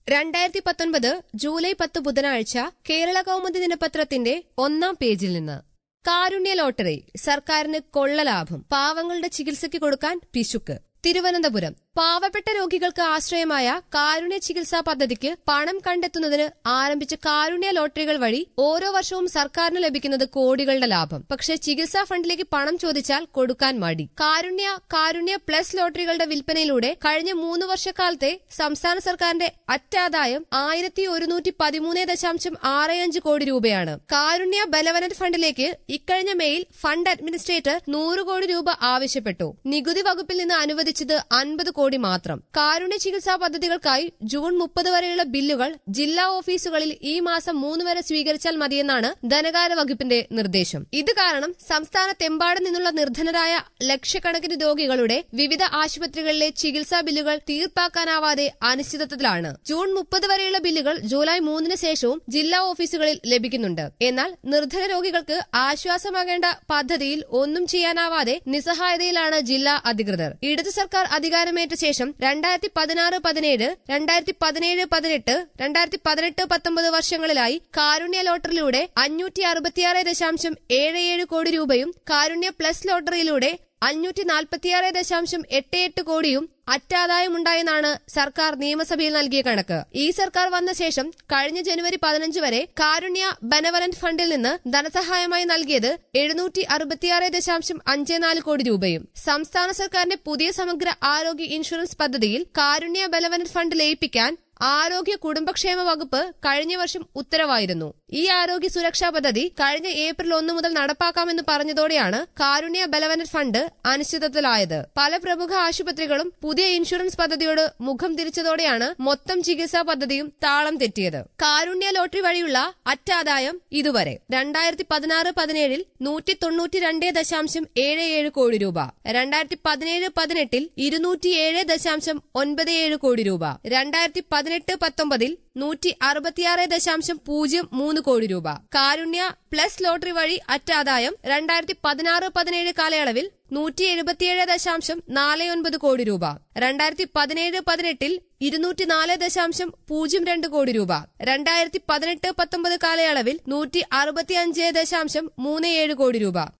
രണ്ടായിരത്തി പത്തൊൻപത് ജൂലൈ പത്ത് ബുധനാഴ്ച കേരള കൗമുദി ദിനപത്രത്തിന്റെ ഒന്നാം പേജിൽ നിന്ന് കാരുണ്യ ലോട്ടറി സർക്കാരിന് കൊള്ളലാഭം പാവങ്ങളുടെ ചികിത്സയ്ക്ക് കൊടുക്കാൻ പിശുക്ക് തിരുവനന്തപുരം പാവപ്പെട്ട രോഗികൾക്ക് ആശ്രയമായ കാരുണ്യ ചികിത്സാ പദ്ധതിക്ക് പണം കണ്ടെത്തുന്നതിന് ആരംഭിച്ച കാരുണ്യ ലോട്ടറികൾ വഴി ഓരോ വർഷവും സർക്കാരിന് ലഭിക്കുന്നത് കോടികളുടെ ലാഭം പക്ഷേ ചികിത്സാ ഫണ്ടിലേക്ക് പണം ചോദിച്ചാൽ കൊടുക്കാൻ മടി കാരുണ്യ കാരുണ്യ പ്ലസ് ലോട്ടറികളുടെ വിൽപ്പനയിലൂടെ കഴിഞ്ഞ മൂന്ന് വർഷക്കാലത്തെ സംസ്ഥാന സർക്കാരിന്റെ അറ്റാദായം ആയിരത്തി ഒരുന്നൂറ്റി പതിമൂന്ന് ദശാംശം ആറ് അഞ്ച് കോടി രൂപയാണ് കാരുണ്യ ബലവനറ്റ് ഫണ്ടിലേക്ക് ഇക്കഴിഞ്ഞ മെയിൽ ഫണ്ട് അഡ്മിനിസ്ട്രേറ്റർ നൂറ് കോടി രൂപ ആവശ്യപ്പെട്ടു നികുതി വകുപ്പിൽ നിന്ന് അനുവദിച്ചത് അൻപത് കോടി മാത്രം കാരുണ്യ ചികിത്സാ പദ്ധതികൾക്കായി ജൂൺ മുപ്പത് വരെയുള്ള ബില്ലുകൾ ജില്ലാ ഓഫീസുകളിൽ ഈ മാസം മൂന്ന് വരെ സ്വീകരിച്ചാൽ മതിയെന്നാണ് ധനകാര്യ വകുപ്പിന്റെ നിർദ്ദേശം ഇത് കാരണം സംസ്ഥാനത്തെമ്പാടും നിന്നുള്ള നിർധനരായ ലക്ഷക്കണക്കിന് രോഗികളുടെ വിവിധ ആശുപത്രികളിലെ ചികിത്സാ ബില്ലുകൾ തീർപ്പാക്കാനാവാതെ അനിശ്ചിതത്വത്തിലാണ് ജൂൺ മുപ്പത് വരെയുള്ള ബില്ലുകൾ ജൂലൈ മൂന്നിന് ശേഷവും ജില്ലാ ഓഫീസുകളിൽ ലഭിക്കുന്നുണ്ട് എന്നാൽ നിർധന രോഗികൾക്ക് ആശ്വാസമാകേണ്ട പദ്ധതിയിൽ ഒന്നും ചെയ്യാനാവാതെ നിസ്സഹായതയിലാണ് ജില്ലാ അധികൃതർ ഇടതു സർക്കാർ അധികാരമേറ്റ ശേഷം രണ്ടായിരത്തി പതിനാറ് പതിനേഴ് രണ്ടായിരത്തി പതിനേഴ് പതിനെട്ട് രണ്ടായിരത്തി പതിനെട്ട് പത്തൊമ്പത് വർഷങ്ങളിലായി കാരുണ്യ ലോട്ടറിയിലൂടെ അഞ്ഞൂറ്റി അറുപത്തിയാറ് ദശാംശം ഏഴ് ഏഴ് കോടി രൂപയും കാരുണ്യ പ്ലസ് ലോട്ടറിയിലൂടെ അഞ്ഞൂറ്റി നാൽപ്പത്തിയാറ് ദശാംശം എട്ട് എട്ട് കോടിയും അറ്റാദായമുണ്ടായെന്നാണ് സർക്കാർ നിയമസഭയിൽ നൽകിയ കണക്ക് ഈ സർക്കാർ വന്ന ശേഷം കഴിഞ്ഞ ജനുവരി പതിനഞ്ച് വരെ കാരുണ്യ ബെനവലന്റ് ഫണ്ടിൽ നിന്ന് ധനസഹായമായി നൽകിയത് എഴുന്നൂറ്റി അറുപത്തിയാറ് ദശാംശം അഞ്ച് നാല് കോടി രൂപയും സംസ്ഥാന സർക്കാരിന്റെ പുതിയ സമഗ്ര ആരോഗ്യ ഇൻഷുറൻസ് പദ്ധതിയിൽ കാരുണ്യ ബെനവലന്റ് ഫണ്ട് ലയിപ്പിക്കാൻ ആരോഗ്യ കുടുംബക്ഷേമ വകുപ്പ് കഴിഞ്ഞ വർഷം ഉത്തരവായിരുന്നു ഈ ആരോഗ്യ സുരക്ഷാ പദ്ധതി കഴിഞ്ഞ ഏപ്രിൽ ഒന്ന് മുതൽ നടപ്പാക്കാമെന്ന് പറഞ്ഞതോടെയാണ് കാരുണ്യ ബലവനറ്റ് ഫണ്ട് അനിശ്ചിതത്വത്തിലായത് പല പ്രമുഖ ആശുപത്രികളും പുതിയ ഇൻഷുറൻസ് പദ്ധതിയോട് മുഖം തിരിച്ചതോടെയാണ് മൊത്തം ചികിത്സാ പദ്ധതിയും താളം തെറ്റിയത് കാരുണ്യ ലോട്ടറി വഴിയുള്ള അറ്റാദായം ഇതുവരെ രണ്ടായിരത്തി പതിനാറ് പതിനേഴിൽ നൂറ്റി തൊണ്ണൂറ്റി രണ്ട് ദശാംശം ഏഴ് ഏഴ് കോടി രൂപ രണ്ടായിരത്തി പതിനേഴ് പതിനെട്ടിൽ ഇരുന്നൂറ്റിയേഴ് ദശാംശം ഒൻപത് ഏഴ് കോടി രൂപ രണ്ടായിരത്തി പതിനെട്ട് പത്തൊമ്പതിൽ നൂറ്റി അറുപത്തിയാറ് ദശാംശം പൂജ്യം മൂന്ന് കോടി രൂപ കാരുണ്യ പ്ലസ് ലോട്ടറി വഴി അറ്റാദായം രണ്ടായിരത്തി പതിനാറ് പതിനേഴ് കാലയളവിൽ നൂറ്റി എഴുപത്തിയേഴ് ദശാംശം നാല് ഒൻപത് കോടി രൂപ രണ്ടായിരത്തി പതിനേഴ് പതിനെട്ടിൽ ഇരുന്നൂറ്റിനാല് ദശാംശം പൂജ്യം രണ്ട് കോടി രൂപ രണ്ടായിരത്തി പതിനെട്ട് പത്തൊമ്പത് കാലയളവിൽ നൂറ്റി അറുപത്തിയഞ്ച് ദശാംശം മൂന്ന് ഏഴ് കോടി രൂപ